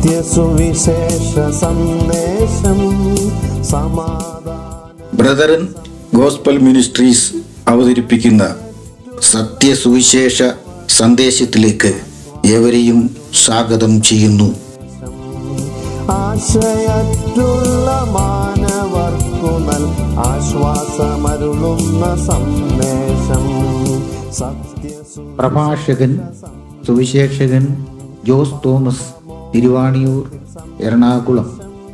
സത്യസുവിശേഷ സന്ദേശം സമാധാന brethren gospel ministries അവതരിപ്പിക്കുന്ന സത്യസുവിശേഷ സന്ദേശത്തിലേക്ക് ഏവരെയും സ്വാഗതം ചെയ്യുന്നു ആശയറ്റുള്ള മാനവർക്കു നൽ ആശ്വാസമരുളുന്ന സന്ദേശം സത്യസു പ്രഭാഷകൻ സുവിശേഷകൻ ജോസ് തോമസ് തിരുവാണിയൂർ എറണാകുളം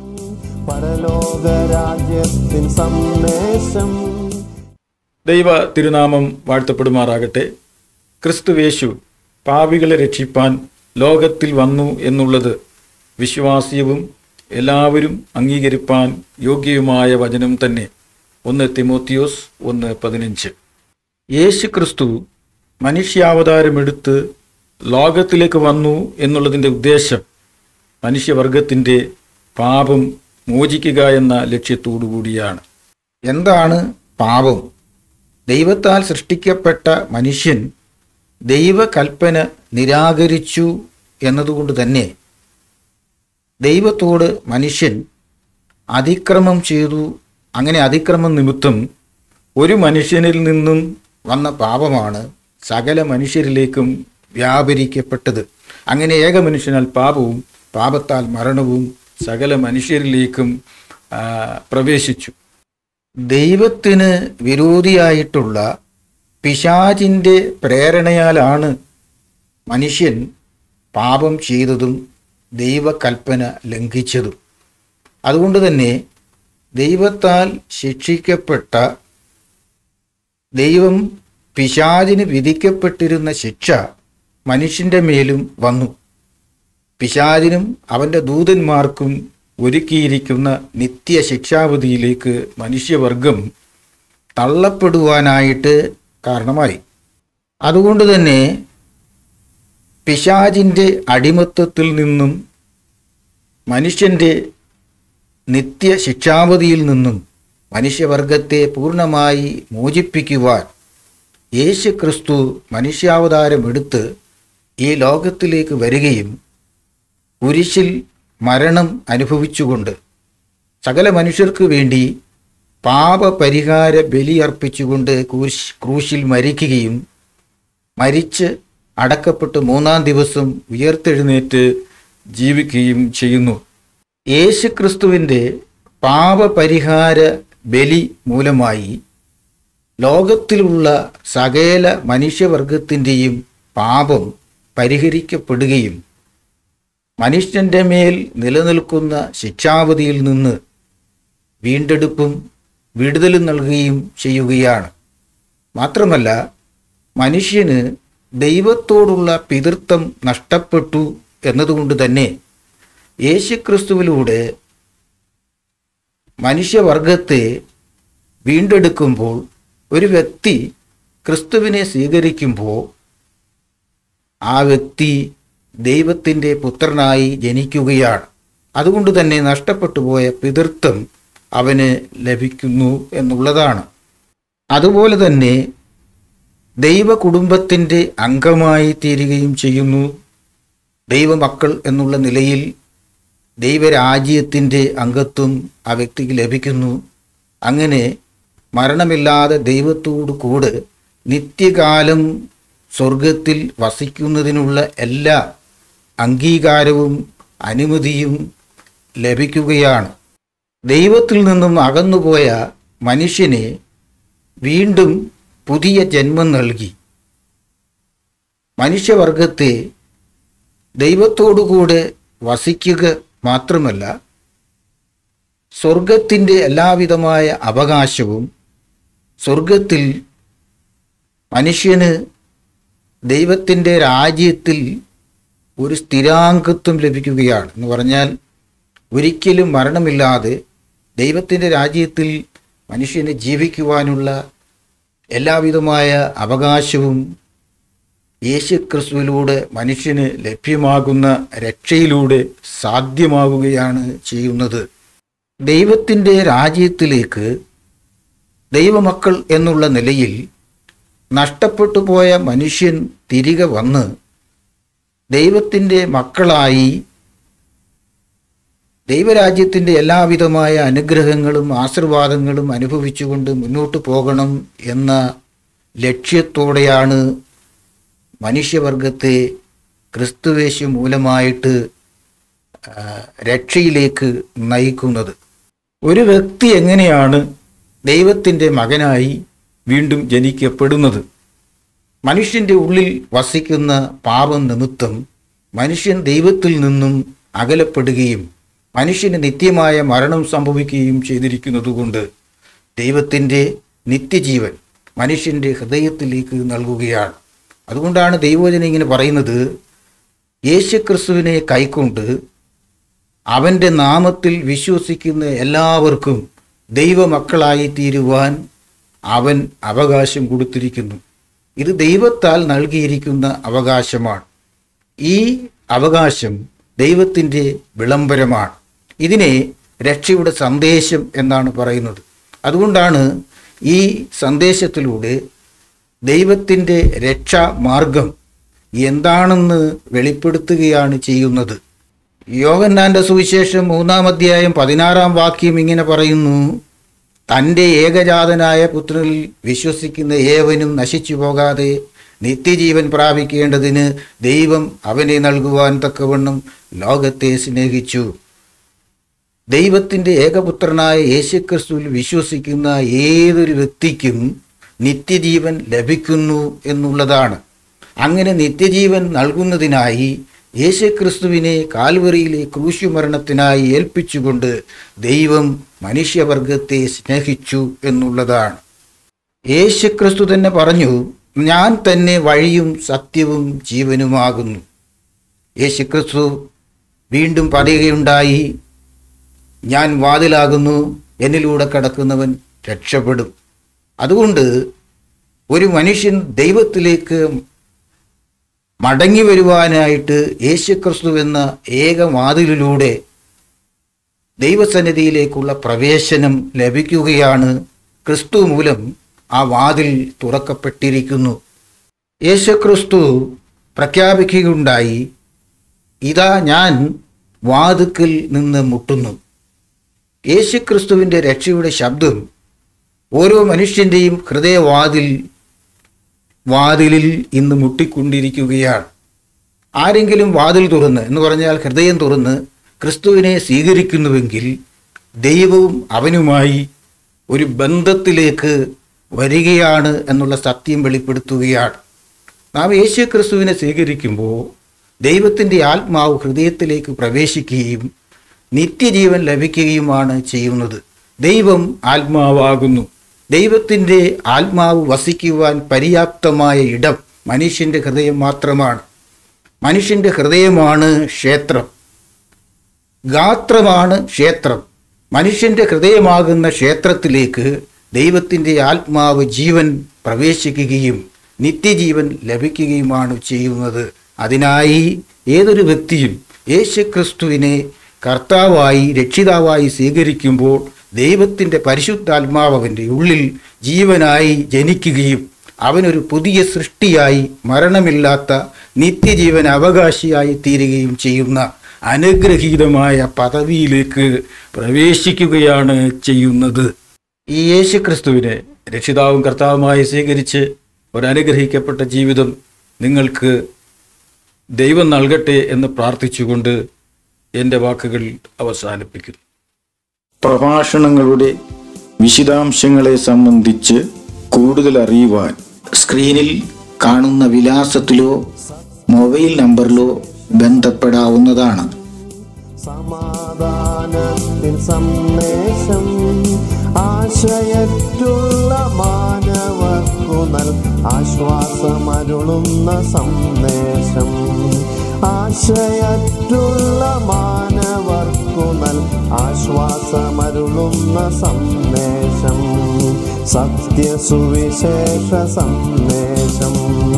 പരലോകരാജ്യത്തിൻ സന്ദേശം ദൈവ തിരുനാമം വാഴ്ത്തപ്പെടുമാറാകട്ടെ ക്രിസ്തുവേശു പാപികളെ രക്ഷിപ്പാൻ ലോകത്തിൽ വന്നു എന്നുള്ളത് വിശ്വാസ്യവും എല്ലാവരും അംഗീകരിപ്പാൻ യോഗ്യവുമായ വചനം തന്നെ ഒന്ന് തിമോത്തിയോസ് ഒന്ന് പതിനഞ്ച് യേശു ക്രിസ്തു മനുഷ്യാവതാരമെടുത്ത് ലോകത്തിലേക്ക് വന്നു എന്നുള്ളതിൻ്റെ ഉദ്ദേശം മനുഷ്യവർഗത്തിൻ്റെ പാപം മോചിക്കുക എന്ന ലക്ഷ്യത്തോടു കൂടിയാണ് എന്താണ് പാപം ദൈവത്താൽ സൃഷ്ടിക്കപ്പെട്ട മനുഷ്യൻ ദൈവകൽപ്പന നിരാകരിച്ചു എന്നതുകൊണ്ട് തന്നെ ദൈവത്തോട് മനുഷ്യൻ അതിക്രമം ചെയ്തു അങ്ങനെ അതിക്രമം നിമിത്തം ഒരു മനുഷ്യനിൽ നിന്നും വന്ന പാപമാണ് സകല മനുഷ്യരിലേക്കും വ്യാപരിക്കപ്പെട്ടത് അങ്ങനെ ഏക മനുഷ്യനാൽ പാപവും പാപത്താൽ മരണവും സകല മനുഷ്യരിലേക്കും ആ, പ്രവേശിച്ചു ദൈവത്തിന് വിരോധിയായിട്ടുള്ള പിശാചിൻ്റെ പ്രേരണയാലാണ് മനുഷ്യൻ പാപം ചെയ്തതും ദൈവകൽപ്പന ലംഘിച്ചതും അതുകൊണ്ട് തന്നെ ദൈവത്താൽ ശിക്ഷിക്കപ്പെട്ട ദൈവം പിശാചിന് വിധിക്കപ്പെട്ടിരുന്ന ശിക്ഷ മനുഷ്യൻ്റെ മേലും വന്നു പിശാചിനും അവൻ്റെ ദൂതന്മാർക്കും ഒരുക്കിയിരിക്കുന്ന നിത്യ ശിക്ഷാവധിയിലേക്ക് മനുഷ്യവർഗം തള്ളപ്പെടുവാനായിട്ട് കാരണമായി അതുകൊണ്ട് തന്നെ പിശാചിൻ്റെ അടിമത്തത്തിൽ നിന്നും മനുഷ്യൻ്റെ നിത്യ ശിക്ഷാവധിയിൽ നിന്നും മനുഷ്യവർഗത്തെ പൂർണ്ണമായി മോചിപ്പിക്കുവാൻ യേശു ക്രിസ്തു മനുഷ്യാവതാരമെടുത്ത് ഈ ലോകത്തിലേക്ക് വരികയും കുരിശിൽ മരണം അനുഭവിച്ചുകൊണ്ട് സകല മനുഷ്യർക്ക് വേണ്ടി പാപപരിഹാര ബലിയർപ്പിച്ചുകൊണ്ട് ക്രൂശ് ക്രൂശിൽ മരിക്കുകയും മരിച്ച് അടക്കപ്പെട്ട് മൂന്നാം ദിവസം ഉയർത്തെഴുന്നേറ്റ് ജീവിക്കുകയും ചെയ്യുന്നു യേശു ക്രിസ്തുവിൻ്റെ പാപപരിഹാര ബലി മൂലമായി ലോകത്തിലുള്ള സകല മനുഷ്യവർഗത്തിൻ്റെയും പാപം പരിഹരിക്കപ്പെടുകയും മനുഷ്യൻ്റെ മേൽ നിലനിൽക്കുന്ന ശിക്ഷാവധിയിൽ നിന്ന് വീണ്ടെടുപ്പും വിടുതലും നൽകുകയും ചെയ്യുകയാണ് മാത്രമല്ല മനുഷ്യന് ദൈവത്തോടുള്ള പിതൃത്വം നഷ്ടപ്പെട്ടു എന്നതുകൊണ്ട് തന്നെ യേശുക്രിസ്തുവിലൂടെ മനുഷ്യവർഗത്തെ വീണ്ടെടുക്കുമ്പോൾ ഒരു വ്യക്തി ക്രിസ്തുവിനെ സ്വീകരിക്കുമ്പോൾ ആ വ്യക്തി ദൈവത്തിൻ്റെ പുത്രനായി ജനിക്കുകയാണ് അതുകൊണ്ട് തന്നെ നഷ്ടപ്പെട്ടു പോയ പിതൃത്വം അവന് ലഭിക്കുന്നു എന്നുള്ളതാണ് അതുപോലെ തന്നെ ദൈവ കുടുംബത്തിൻ്റെ അംഗമായി തീരുകയും ചെയ്യുന്നു ദൈവമക്കൾ എന്നുള്ള നിലയിൽ ദൈവരാജ്യത്തിൻ്റെ അംഗത്വം ആ വ്യക്തിക്ക് ലഭിക്കുന്നു അങ്ങനെ മരണമില്ലാതെ ദൈവത്തോടു കൂടെ നിത്യകാലം സ്വർഗത്തിൽ വസിക്കുന്നതിനുള്ള എല്ലാ അംഗീകാരവും അനുമതിയും ലഭിക്കുകയാണ് ദൈവത്തിൽ നിന്നും അകന്നുപോയ മനുഷ്യനെ വീണ്ടും പുതിയ ജന്മം നൽകി മനുഷ്യവർഗത്തെ ദൈവത്തോടുകൂടെ വസിക്കുക മാത്രമല്ല സ്വർഗത്തിൻ്റെ എല്ലാവിധമായ അവകാശവും സ്വർഗത്തിൽ മനുഷ്യന് ദൈവത്തിൻ്റെ രാജ്യത്തിൽ ഒരു സ്ഥിരാംഗത്വം ലഭിക്കുകയാണ് എന്ന് പറഞ്ഞാൽ ഒരിക്കലും മരണമില്ലാതെ ദൈവത്തിൻ്റെ രാജ്യത്തിൽ മനുഷ്യന് ജീവിക്കുവാനുള്ള എല്ലാവിധമായ അവകാശവും യേശുക്രിസ്തുവിലൂടെ മനുഷ്യന് ലഭ്യമാകുന്ന രക്ഷയിലൂടെ സാധ്യമാവുകയാണ് ചെയ്യുന്നത് ദൈവത്തിൻ്റെ രാജ്യത്തിലേക്ക് ദൈവമക്കൾ എന്നുള്ള നിലയിൽ നഷ്ടപ്പെട്ടു പോയ മനുഷ്യൻ തിരികെ വന്ന് ദൈവത്തിൻ്റെ മക്കളായി ദൈവരാജ്യത്തിൻ്റെ എല്ലാവിധമായ അനുഗ്രഹങ്ങളും ആശീർവാദങ്ങളും അനുഭവിച്ചുകൊണ്ട് മുന്നോട്ട് പോകണം എന്ന ലക്ഷ്യത്തോടെയാണ് മനുഷ്യവർഗത്തെ ക്രിസ്തുവേശു മൂലമായിട്ട് ആ, രക്ഷയിലേക്ക് നയിക്കുന്നത് ഒരു വ്യക്തി എങ്ങനെയാണ് ദൈവത്തിൻ്റെ മകനായി വീണ്ടും ജനിക്കപ്പെടുന്നത് മനുഷ്യൻ്റെ ഉള്ളിൽ വസിക്കുന്ന പാപം നിമിത്തം മനുഷ്യൻ ദൈവത്തിൽ നിന്നും അകലപ്പെടുകയും മനുഷ്യന് നിത്യമായ മരണം സംഭവിക്കുകയും ചെയ്തിരിക്കുന്നതുകൊണ്ട് ദൈവത്തിൻ്റെ നിത്യജീവൻ മനുഷ്യൻ്റെ ഹൃദയത്തിലേക്ക് നൽകുകയാണ് അതുകൊണ്ടാണ് ദൈവവചനം ഇങ്ങനെ പറയുന്നത് യേശുക്രിസ്തുവിനെ കൈക്കൊണ്ട് അവൻ്റെ നാമത്തിൽ വിശ്വസിക്കുന്ന എല്ലാവർക്കും ദൈവമക്കളായി തീരുവാൻ അവൻ അവകാശം കൊടുത്തിരിക്കുന്നു ഇത് ദൈവത്താൽ നൽകിയിരിക്കുന്ന അവകാശമാണ് ഈ അവകാശം ദൈവത്തിൻ്റെ വിളംബരമാണ് ഇതിനെ രക്ഷയുടെ സന്ദേശം എന്നാണ് പറയുന്നത് അതുകൊണ്ടാണ് ഈ സന്ദേശത്തിലൂടെ ദൈവത്തിൻ്റെ രക്ഷാ മാർഗം എന്താണെന്ന് വെളിപ്പെടുത്തുകയാണ് ചെയ്യുന്നത് യോഗന്നാന്റെ സുവിശേഷം മൂന്നാം അധ്യായം പതിനാറാം വാക്യം ഇങ്ങനെ പറയുന്നു തൻ്റെ ഏകജാതനായ പുത്രനിൽ വിശ്വസിക്കുന്ന ഏവനും നശിച്ചു പോകാതെ നിത്യജീവൻ പ്രാപിക്കേണ്ടതിന് ദൈവം അവനെ നൽകുവാൻ തക്കവണ്ണം ലോകത്തെ സ്നേഹിച്ചു ദൈവത്തിൻ്റെ ഏകപുത്രനായ യേശുക്രിസ്തുവിൽ വിശ്വസിക്കുന്ന ഏതൊരു വ്യക്തിക്കും നിത്യജീവൻ ലഭിക്കുന്നു എന്നുള്ളതാണ് അങ്ങനെ നിത്യജീവൻ നൽകുന്നതിനായി യേശുക്രിസ്തുവിനെ കാൽവറിയിലെ ക്രൂശുമരണത്തിനായി ഏൽപ്പിച്ചുകൊണ്ട് ദൈവം മനുഷ്യവർഗത്തെ സ്നേഹിച്ചു എന്നുള്ളതാണ് യേശുക്രിസ്തു തന്നെ പറഞ്ഞു ഞാൻ തന്നെ വഴിയും സത്യവും ജീവനുമാകുന്നു യേശുക്രിസ്തു വീണ്ടും പറയുകയുണ്ടായി ഞാൻ വാതിലാകുന്നു എന്നിലൂടെ കടക്കുന്നവൻ രക്ഷപ്പെടും അതുകൊണ്ട് ഒരു മനുഷ്യൻ ദൈവത്തിലേക്ക് മടങ്ങി വരുവാനായിട്ട് യേശുക്രിസ്തു എന്ന ഏക വാതിലിലൂടെ ദൈവസന്നിധിയിലേക്കുള്ള പ്രവേശനം ലഭിക്കുകയാണ് ക്രിസ്തു മൂലം ആ വാതിൽ തുറക്കപ്പെട്ടിരിക്കുന്നു യേശുക്രിസ്തു പ്രഖ്യാപിക്കുകയുണ്ടായി ഇതാ ഞാൻ വാതുക്കൽ നിന്ന് മുട്ടുന്നു യേശുക്രിസ്തുവിൻ്റെ രക്ഷയുടെ ശബ്ദം ഓരോ മനുഷ്യൻ്റെയും ഹൃദയവാതിൽ വാതിലിൽ ഇന്ന് മുട്ടിക്കൊണ്ടിരിക്കുകയാണ് ആരെങ്കിലും വാതിൽ തുറന്ന് എന്ന് പറഞ്ഞാൽ ഹൃദയം തുറന്ന് ക്രിസ്തുവിനെ സ്വീകരിക്കുന്നുവെങ്കിൽ ദൈവവും അവനുമായി ഒരു ബന്ധത്തിലേക്ക് വരികയാണ് എന്നുള്ള സത്യം വെളിപ്പെടുത്തുകയാണ് നാം യേശു ക്രിസ്തുവിനെ സ്വീകരിക്കുമ്പോൾ ദൈവത്തിൻ്റെ ആത്മാവ് ഹൃദയത്തിലേക്ക് പ്രവേശിക്കുകയും നിത്യജീവൻ ലഭിക്കുകയുമാണ് ചെയ്യുന്നത് ദൈവം ആത്മാവാകുന്നു ദൈവത്തിൻ്റെ ആത്മാവ് വസിക്കുവാൻ പര്യാപ്തമായ ഇടം മനുഷ്യൻ്റെ ഹൃദയം മാത്രമാണ് മനുഷ്യൻ്റെ ഹൃദയമാണ് ക്ഷേത്രം ഗാത്രമാണ് ക്ഷേത്രം മനുഷ്യൻ്റെ ഹൃദയമാകുന്ന ക്ഷേത്രത്തിലേക്ക് ദൈവത്തിൻ്റെ ആത്മാവ് ജീവൻ പ്രവേശിക്കുകയും നിത്യജീവൻ ലഭിക്കുകയുമാണ് ചെയ്യുന്നത് അതിനായി ഏതൊരു വ്യക്തിയും യേശുക്രിസ്തുവിനെ കർത്താവായി രക്ഷിതാവായി സ്വീകരിക്കുമ്പോൾ ദൈവത്തിൻ്റെ പരിശുദ്ധാത്മാവ് അവൻ്റെ ഉള്ളിൽ ജീവനായി ജനിക്കുകയും അവനൊരു പുതിയ സൃഷ്ടിയായി മരണമില്ലാത്ത നിത്യജീവൻ അവകാശിയായി തീരുകയും ചെയ്യുന്ന അനുഗ്രഹീതമായ പദവിയിലേക്ക് പ്രവേശിക്കുകയാണ് ചെയ്യുന്നത് ഈ യേശു ക്രിസ്തുവിനെ രക്ഷിതാവും കർത്താവുമായി സ്വീകരിച്ച് ഒരനുഗ്രഹിക്കപ്പെട്ട ജീവിതം നിങ്ങൾക്ക് ദൈവം നൽകട്ടെ എന്ന് പ്രാർത്ഥിച്ചുകൊണ്ട് എൻ്റെ വാക്കുകൾ അവസാനിപ്പിക്കുന്നു പ്രഭാഷണങ്ങളുടെ വിശദാംശങ്ങളെ സംബന്ധിച്ച് കൂടുതൽ അറിയുവാൻ സ്ക്രീനിൽ കാണുന്ന വിലാസത്തിലോ മൊബൈൽ നമ്പറിലോ ബന്ധപ്പെടാവുന്നതാണ് സമാധാനത്തിൻ സന്ദേശം ആശയറ്റുള്ള മാനവർക്കു നൽ ആശ്വാസമരുളുന്ന സന്ദേശം ആശയറ്റുള്ള മാനവർക്കു നൽ ആശ്വാസമരുളുന്ന സന്ദേശം സത്യസുവിശേഷ സന്ദേശം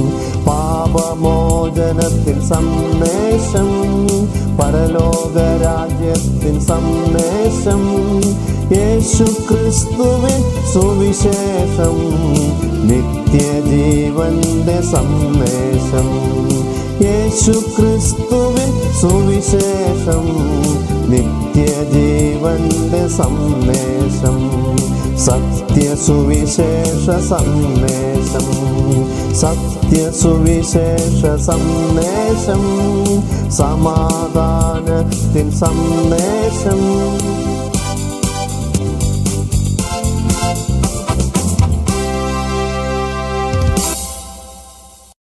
പാപമോചനത്തിൻ സന്ദേശം പരലോകരാജ്യത്തിൻ സന്ദേശം യേശു ക്രിസ്തുവിൻ സുവിശേഷം നിത്യജീവന്റെ സന്ദേശം യേശു ക്രിസ്തുവിൻ സുവിശേഷം നിത്യജീവന്റെ സന്ദേശം സത്യസുവിശേഷ സന്ദേശം സത്യസുവിശേഷ സന്ദേശം സമാധാനത്തിൻ സന്ദേശം